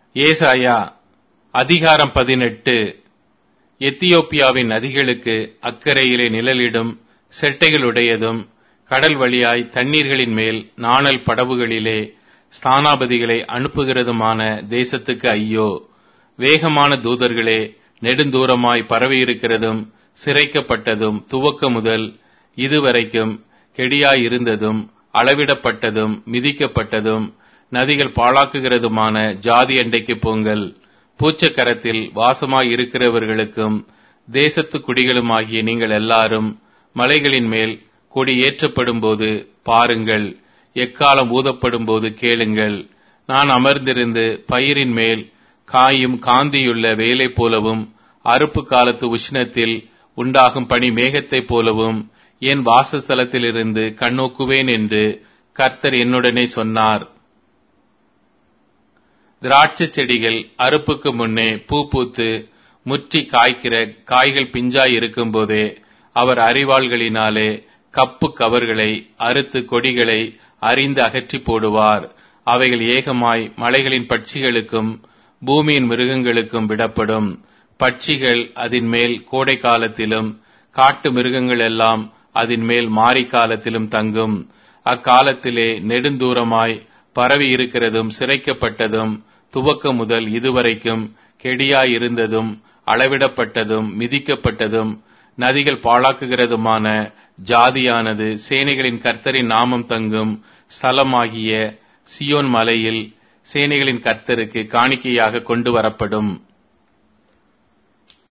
ஏசாயா அதிகாரம் பதினெட்டு எத்தியோப்பியாவின் நதிகளுக்கு அக்கறையிலே நிழலிடும் செட்டைகளுடையதும் கடல் வழியாய் தண்ணீர்களின் மேல் நாணல் படவுகளிலே ஸ்தானாபதிகளை அனுப்புகிறதுமான தேசத்துக்கு ஐயோ வேகமான தூதர்களே நெடுந்தூரமாய் பரவியிருக்கிறதும் சிறைக்கப்பட்டதும் துவக்க முதல் இதுவரைக்கும் கெடியாயிருந்ததும் அளவிடப்பட்டதும் மிதிக்கப்பட்டதும் நதிகள் பாழாக்குகிறதுமான ஜாதி அண்டைக்கு போங்கள் பூச்சக்கரத்தில் வாசமாய் இருக்கிறவர்களுக்கும் தேசத்து குடிகளுமாகிய நீங்கள் எல்லாரும் மலைகளின் மேல் கொடி ஏற்றப்படும் போது பாருங்கள் எக்காலம் ஊதப்படும் போது கேளுங்கள் நான் அமர்ந்திருந்து பயிரின் மேல் காயும் காந்தியுள்ள வேலை போலவும் அறுப்பு காலத்து உஷ்ணத்தில் உண்டாகும் பனி மேகத்தைப் போலவும் என் வாசஸ்தலத்திலிருந்து கண்ணோக்குவேன் என்று கர்த்தர் என்னுடனே சொன்னார் திராட்சை செடிகள் அறுப்புக்கு முன்னே பூ பூத்து முற்றி காய்க்கிற காய்கள் பிஞ்சாய் இருக்கும் போதே அவர் அறிவாள்களினாலே கப்பு கவர்களை அறுத்து கொடிகளை அறிந்து அகற்றி போடுவார் அவைகள் ஏகமாய் மலைகளின் பட்சிகளுக்கும் பூமியின் மிருகங்களுக்கும் விடப்படும் பட்சிகள் அதன் மேல் கோடை காலத்திலும் காட்டு மிருகங்கள் எல்லாம் அதன் மேல் மாரி காலத்திலும் தங்கும் அக்காலத்திலே நெடுந்தூரமாய் பரவி இருக்கிறதும் சிறைக்கப்பட்டதும் துவக்க முதல் இதுவரைக்கும் கெடியாயிருந்ததும் அளவிடப்பட்டதும் மிதிக்கப்பட்டதும் நதிகள் பாழாக்குகிறதுமான ஜாதியானது சேனைகளின் கர்த்தரின் நாமம் தங்கும் ஸ்தலமாகிய சியோன் மலையில் சேனைகளின் கர்த்தருக்கு காணிக்கையாக கொண்டு வரப்படும்